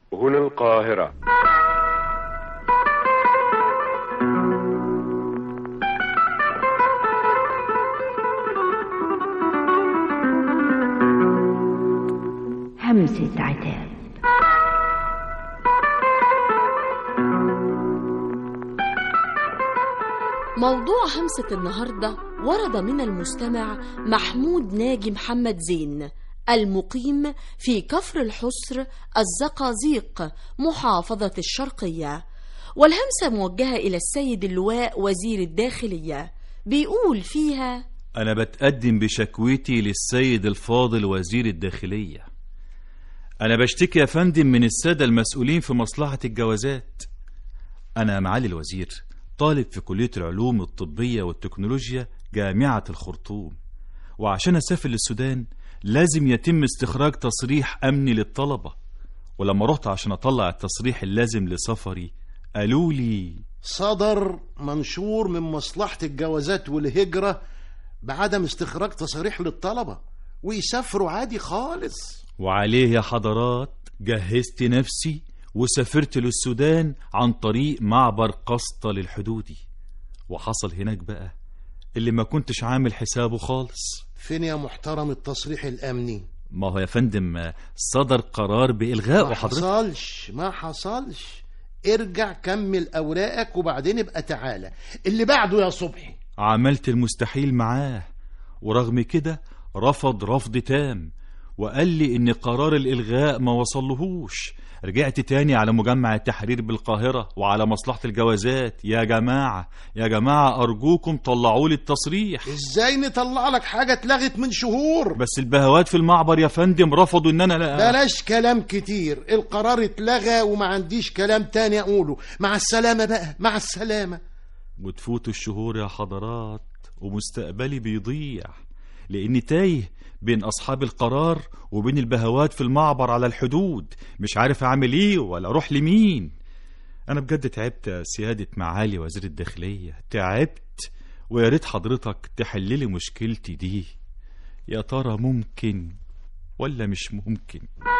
هنا القاهرة همسة عتاب موضوع همسة النهاردة ورد من المستمع محمود ناجي محمد زين المقيم في كفر الحسر الزقازيق محافظة الشرقية والهمسة موجهة إلى السيد اللواء وزير الداخلية بيقول فيها أنا بتقدم بشكوتي للسيد الفاضل وزير الداخلية أنا بشتكي يا فندم من السادة المسؤولين في مصلحة الجوازات أنا معالي الوزير طالب في كلية العلوم الطبية والتكنولوجيا جامعة الخرطوم وعشان أسافر للسودان لازم يتم استخراج تصريح أمني للطلبة ولما رحت عشان أطلع التصريح اللازم لسفري قالوا لي صدر منشور من مصلحة الجوازات والهجرة بعدم استخراج تصاريح للطلبة ويسافروا عادي خالص وعليه يا حضرات جهزت نفسي وسافرت للسودان عن طريق معبر قسطة للحدودي وحصل هناك بقى اللي ما كنتش عامل حسابه خالص فين يا محترم التصريح الأمني ما هو يا فندم صدر قرار بإلغاء ما وحضرتك حصلش ما حصلش ارجع كمل أوراقك وبعدين ابقى تعالى اللي بعده يا صبحي عملت المستحيل معاه ورغم كده رفض رفض تام وقال لي ان قرار الالغاء ما وصلهوش رجعت تاني على مجمع التحرير بالقاهرة وعلى مصلحة الجوازات يا جماعة يا جماعة أرجوكم طلعوا لي التصريح ازاي نطلع لك حاجة اتلغت من شهور بس البهوات في المعبر يا فندم رفضوا ان انا لا بلاش كلام كتير القرار اتلغى وما عنديش كلام تاني اقوله مع السلامة بقى مع السلامة وتفوت الشهور يا حضرات ومستقبلي بيضيع لاني تايه بين اصحاب القرار وبين البهوات في المعبر على الحدود مش عارف اعمل ايه ولا اروح لمين انا بجد تعبت يا سيادة معالي وزير الداخلية تعبت ويا ريت حضرتك تحللي مشكلتي دي يا ترى ممكن ولا مش ممكن